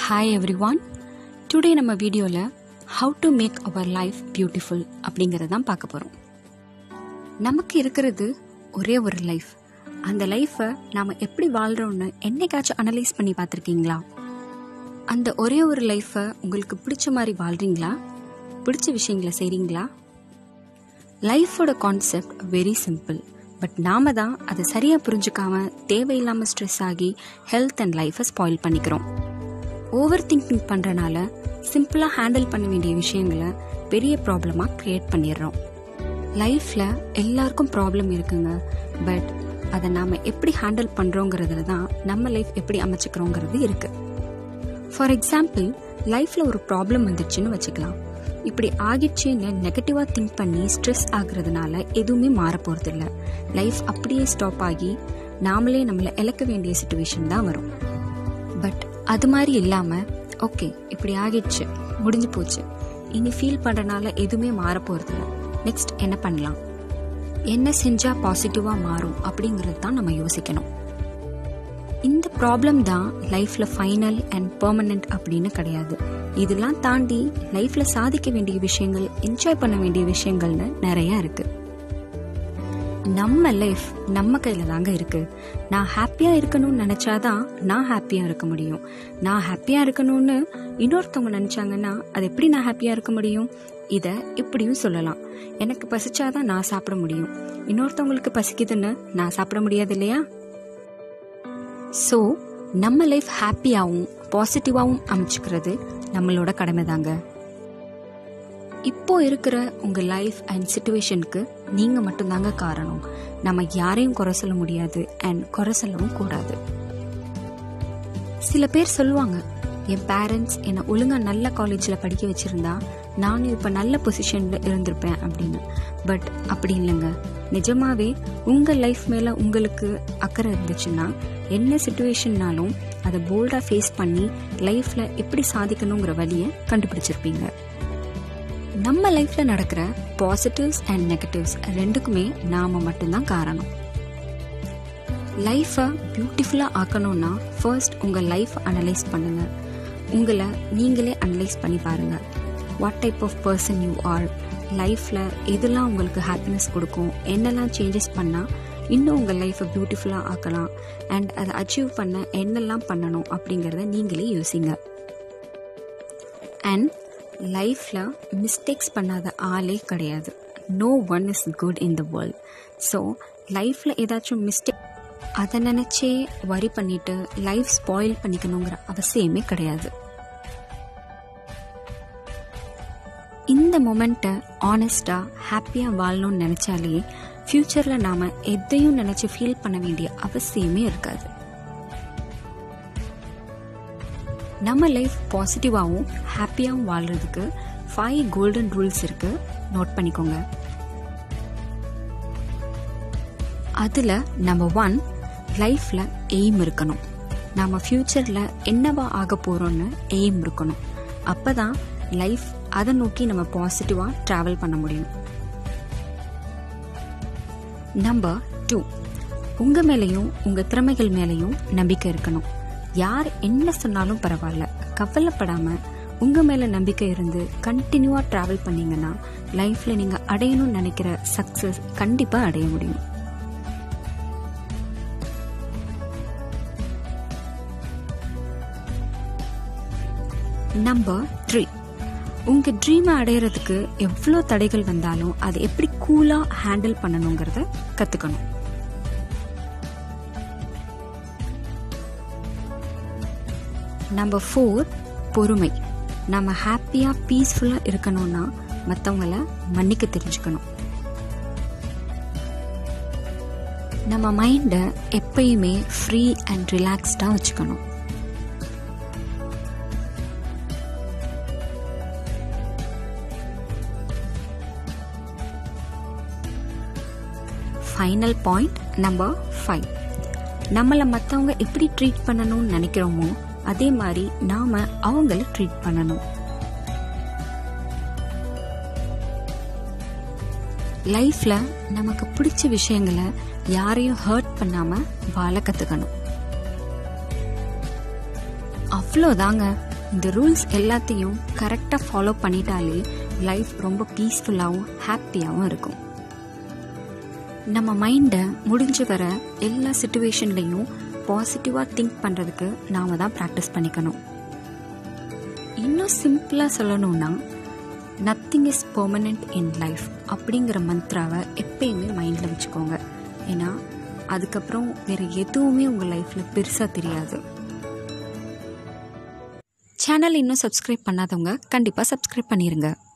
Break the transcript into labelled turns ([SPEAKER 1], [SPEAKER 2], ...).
[SPEAKER 1] hi every one today நம்ம வீடியோவில் how to make our life beautiful அப்படிங்கிறத தான் பார்க்க போகிறோம் நமக்கு இருக்கிறது ஒரே ஒரு லைஃப் அந்த லைஃப்பை நாம் எப்படி வாழ்கிறோன்னு என்னைக்காச்சும் அனலைஸ் பண்ணி பார்த்துருக்கீங்களா அந்த ஒரே ஒரு லைஃப்பை உங்களுக்கு பிடிச்ச மாதிரி வாழ்கிறீங்களா பிடிச்ச விஷயங்களை செய்கிறீங்களா லைஃபோட கான்செப்ட் வெரி சிம்பிள் பட் நாம தான் அதை சரியாக புரிஞ்சுக்காம தேவையில்லாமல் ஸ்ட்ரெஸ் ஆகி ஹெல்த் அண்ட் லைஃப்பை ஸ்பாயில் பண்ணிக்கிறோம் ஓவர் திங்கிங் பண்ணுறனால சிம்பிளாக ஹேண்டில் பண்ண வேண்டிய விஷயங்களை பெரிய ப்ராப்ளமாக க்ரியேட் பண்ணிடுறோம் லைஃப்பில் எல்லாருக்கும் ப்ராப்ளம் இருக்குங்க பட் அதை நாம் எப்படி ஹேண்டில் பண்ணுறோங்கிறதுல தான் நம்ம லைஃப் எப்படி அமைச்சுக்கிறோங்கிறது இருக்குது ஃபார் எக்ஸாம்பிள் லைஃப்பில் ஒரு ப்ராப்ளம் வந்துச்சுன்னு வச்சுக்கலாம் இப்படி ஆகிடுச்சுன்னு நெகட்டிவாக திங்க் பண்ணி ஸ்ட்ரெஸ் ஆகுறதுனால எதுவுமே மாற போகிறதில்ல லைஃப் அப்படியே ஸ்டாப் ஆகி நாமளே நம்மளை இழக்க வேண்டிய சுச்சுவேஷன் தான் வரும் பட் அது மாதிரி இல்லாமல் ஓகே இப்படி ஆகிடுச்சு முடிஞ்சு போச்சு இனி ஃபீல் பண்ணுறனால எதுவுமே மாற போகிறதில்ல நெக்ஸ்ட் என்ன பண்ணலாம் என்ன செஞ்சால் பாசிட்டிவாக மாறும் அப்படிங்கிறது தான் நம்ம யோசிக்கணும் இந்த ப்ராப்ளம் தான் லைஃப்பில் ஃபைனல் அண்ட் பெர்மனண்ட் அப்படின்னு கிடையாது இதெல்லாம் தாண்டி லைஃப்பில் சாதிக்க வேண்டிய விஷயங்கள் என்ஜாய் பண்ண வேண்டிய விஷயங்கள்னு நிறையா இருக்குது நம்ம லைஃப் நம்ம கையில் தாங்க இருக்கு நான் ஹாப்பியாக இருக்கணும்னு நினச்சாதான் நான் ஹாப்பியாக இருக்க முடியும் நான் ஹாப்பியாக இருக்கணும்னு இன்னொருத்தவங்க நினச்சாங்கன்னா அது எப்படி நான் ஹாப்பியாக இருக்க முடியும் இதை இப்படியும் சொல்லலாம் எனக்கு பசிச்சாதான் நான் சாப்பிட முடியும் இன்னொருத்தவங்களுக்கு பசிக்குதுன்னு நான் சாப்பிட முடியாது இல்லையா ஸோ நம்ம லைஃப் ஹாப்பியாகவும் பாசிட்டிவாகவும் அமைச்சுக்கிறது நம்மளோட கடமை தாங்க இப்போ இருக்கிற உங்கள் லைஃப் அண்ட் சுச்சுவேஷனுக்கு நீங்கள் மட்டும்தாங்க காரணம் நம்ம யாரையும் குறை சொல்ல முடியாது அண்ட் குறை சொல்லவும் கூடாது சில பேர் சொல்லுவாங்க என் பேரண்ட்ஸ் என்னை ஒழுங்காக நல்ல காலேஜில் படிக்க வச்சுருந்தா நானும் இப்போ நல்ல பொசிஷனில் இருந்திருப்பேன் அப்படின்னு பட் அப்படி இல்லைங்க நிஜமாவே உங்கள் லைஃப் மேலே உங்களுக்கு அக்கறை இருந்துச்சுன்னா என்ன சுச்சுவேஷன்னாலும் அதை போல்டாக ஃபேஸ் பண்ணி லைஃப்பில் எப்படி சாதிக்கணுங்கிற வழியை கண்டுபிடிச்சிருப்பீங்க நம்ம லைஃப்பில் நடக்கிற பாசிட்டிவ்ஸ் அண்ட் நெகட்டிவ்ஸ் ரெண்டுக்குமே நாம் மட்டும்தான் காரணம் லைஃப்பை பியூட்டிஃபுல்லாக ஆக்கணும்னா ஃபர்ஸ்ட் உங்கள் லைஃப் அனலைஸ் பண்ணுங்கள் உங்களை நீங்களே அனலைஸ் பண்ணி பாருங்கள் what type of person you are லைஃப்பில் எதெல்லாம் உங்களுக்கு ஹாப்பினஸ் கொடுக்கும் என்னெல்லாம் சேஞ்சஸ் பண்ணால் இன்னும் உங்கள் லைஃப்பை பியூட்டிஃபுல்லாக ஆக்கலாம் அண்ட் அதை அச்சீவ் பண்ண என்னெல்லாம் பண்ணணும் அப்படிங்கிறத நீங்களே யோசிங்க அண்ட் லைஃப்பில் மிஸ்டேக்ஸ் பண்ணாத ஆளே கிடையாது no one is good in the world so லைஃப்பில் ஏதாச்சும் மிஸ்டேக் அதை நினச்சே வரி பண்ணிட்டு லைஃப் ஸ்பாயில் பண்ணிக்கணுங்கிற அவசியமே கிடையாது இந்த மொமெண்ட்டை ஆனஸ்டாக ஹாப்பியாக வாழணும்னு நினச்சாலே ஃப்யூச்சரில் நாம் எதையும் நினச்சி ஃபீல் பண்ண வேண்டிய அவசியமே இருக்காது நம்ம லைஃப் பாசிட்டிவாகவும் ஹாப்பியாகவும் வாழ்கிறதுக்கு ஃபைவ் கோல்டன் ரூல்ஸ் இருக்குது நோட் பண்ணிக்கோங்க அதில் நம்பர் ஒன் லைஃப்பில் எய்ம் இருக்கணும் நம்ம ஃப்யூச்சரில் என்னவா ஆக போகிறோன்னு எய்ம் இருக்கணும் அப்போ தான் லைஃப் அதை நோக்கி நம்ம பாசிட்டிவாக ட்ராவல் பண்ண முடியும் நம்பர் டூ உங்கள் மேலேயும் உங்கள் திறமைகள் மேலேயும் நம்பிக்கை இருக்கணும் யார் என்ன சொன்னாலும் பரவாயில்ல கவலைப்படாமல் உங்கள் மேலே நம்பிக்கை இருந்து கண்டினியூவாக ட்ராவல் பண்ணீங்கன்னா லைஃப்பில் நீங்கள் அடையணும்னு நினைக்கிற சக்ஸஸ் கண்டிப்பாக அடைய முடியும் நம்பர் த்ரீ உங்கள் ட்ரீமை அடையிறதுக்கு எவ்வளோ தடைகள் வந்தாலும் அதை எப்படி கூலாக ஹேண்டில் பண்ணணுங்கிறத கற்றுக்கணும் நம்பர் ஃபோர் பொறுமை நம்ம ஹாப்பியாக பீஸ்ஃபுல்லாக இருக்கணும்னா மற்றவங்கள மன்னிக்க தெரிஞ்சுக்கணும் நம்ம மைண்டை எப்பயுமே ஃப்ரீ அண்ட் ரிலாக்ஸ்டாக வச்சுக்கணும் ஃபைனல் பாயிண்ட் நம்பர் ஃபைவ் நம்மளை மற்றவங்க எப்படி ட்ரீட் பண்ணணும்னு நினைக்கிறோமோ அதே மாதிரி நாம் அவங்கள ட்ரீட் பண்ணணும் லைஃப்பில் நமக்கு பிடிச்ச விஷயங்களை யாரையும் ஹர்ட் பண்ணாமல் வாழ கற்றுக்கணும் அவ்வளோதாங்க இந்த ரூல்ஸ் எல்லாத்தையும் கரெக்டாக ஃபாலோ பண்ணிட்டாலே லைஃப் ரொம்ப பீஸ்ஃபுல்லாகவும் ஹாப்பியாகவும் இருக்கும் நம்ம மைண்டை முடிஞ்ச வர எல்லா சுச்சுவேஷன்லேயும் பாசிட்டிவாக திங்க் பண்ணுறதுக்கு நாம் தான் ப்ராக்டிஸ் பண்ணிக்கணும் இன்னும் சிம்பிளாக சொல்லணும்னா nothing is permanent in life அப்படிங்கிற மந்த்ராவை எப்பயுமே மைண்டில் வச்சுக்கோங்க ஏன்னா அதுக்கப்புறம் வேறு எதுவுமே உங்கள் லைஃப்பில் பெருசாக தெரியாது சேனல் இன்னும் சப்ஸ்கிரைப் பண்ணாதவங்க கண்டிப்பாக சப்ஸ்கிரைப் பண்ணிடுங்க